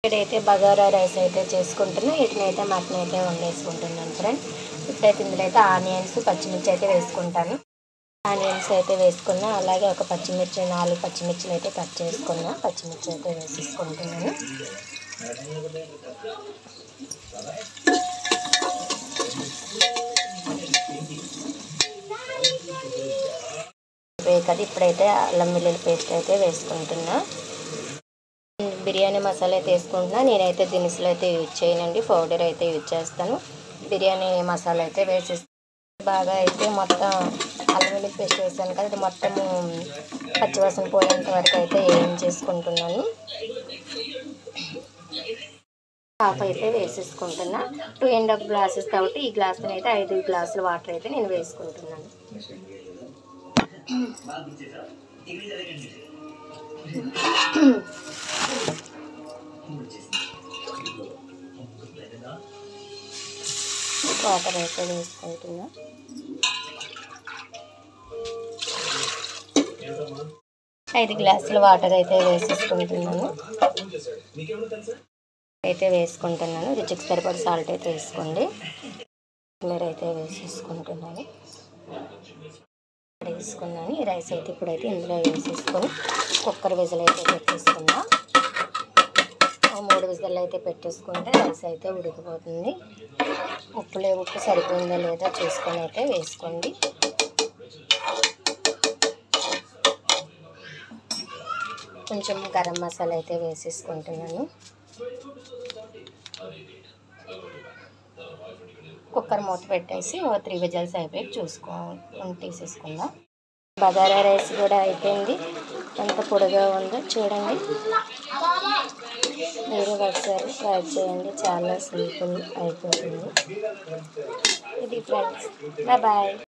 ఇక్కడైతే బగారా రైస్ అయితే చేసుకుంటున్నా వీటినైతే మటన్ అయితే వండేసుకుంటున్నాను ఫ్రెండ్ ఇప్పుడైతే ఇందులో అయితే ఆనియన్స్ పచ్చిమిర్చి అయితే వేసుకుంటాను ఆనియన్స్ అయితే వేసుకున్నా అలాగే ఒక పచ్చిమిర్చి నాలుగు పచ్చిమిర్చిలు అయితే కట్ చేసుకున్నా పచ్చిమిర్చి అయితే వేసేసుకుంటున్నాను కదా ఇప్పుడైతే అల్లం వెల్లుల్లి పేస్ట్ అయితే వేసుకుంటున్నా బిర్యానీ మసాలా అయితే వేసుకుంటున్నా నేనైతే దినుసులు అయితే యూజ్ చేయనండి పౌడర్ అయితే యూజ్ చేస్తాను బిర్యానీ మసాలా అయితే వేసేస్తాను బాగా అయితే మొత్తం అల్లం వెల్లుల్లి పేస్ట్ వేసాను కదా ఇది మొత్తము పచ్చివాసన పోయేంత వరకు అయితే ఏం చేసుకుంటున్నాను హాఫ్ అయితే వేసేసుకుంటున్నా టూ అండ్ హాఫ్ గ్లాసెస్ కాబట్టి ఈ గ్లాస్తో అయితే ఐదు గ్లాసుల వాటర్ అయితే నేను వేసుకుంటున్నాను వాటర్ అయితే వేసుకుంటున్నా ఐదు గ్లాసుల వాటర్ అయితే వేసేసుకుంటున్నాను అయితే వేసుకుంటున్నాను రుచికి సరిపడి సాల్ట్ అయితే వేసుకోండి మీరు అయితే వేసేసుకుంటున్నాను వేసుకున్నాను ఈ రైస్ అయితే ఇప్పుడైతే ఇందులో వేసేసుకొని కుక్కర్ విజిల్ అయితే పెట్టేసుకున్నా ఒక మూడు విజిల్ అయితే పెట్టేసుకుంటే రైస్ అయితే ఉడికిపోతుంది ఉప్పులే ఉప్పు సరిపోయిందో లేదో చూసుకొని అయితే వేసుకోండి కొంచెం గరం మసాలా అయితే వేసేసుకుంటున్నాను కుక్కర్ మూత పెట్టేసి ఓ త్రీ విజల్స్ అయిపోయి చూసుకో తీసేసుకుందాం బగారా రైస్ కూడా అయిపోయింది ఎంత పొడిగా ఉందో చూడండి మీరు ఒకసారి ట్రై చేయండి చాలా సింపుల్ అయిపోతుంది ఇది ఫ్రెండ్స్ బాయ్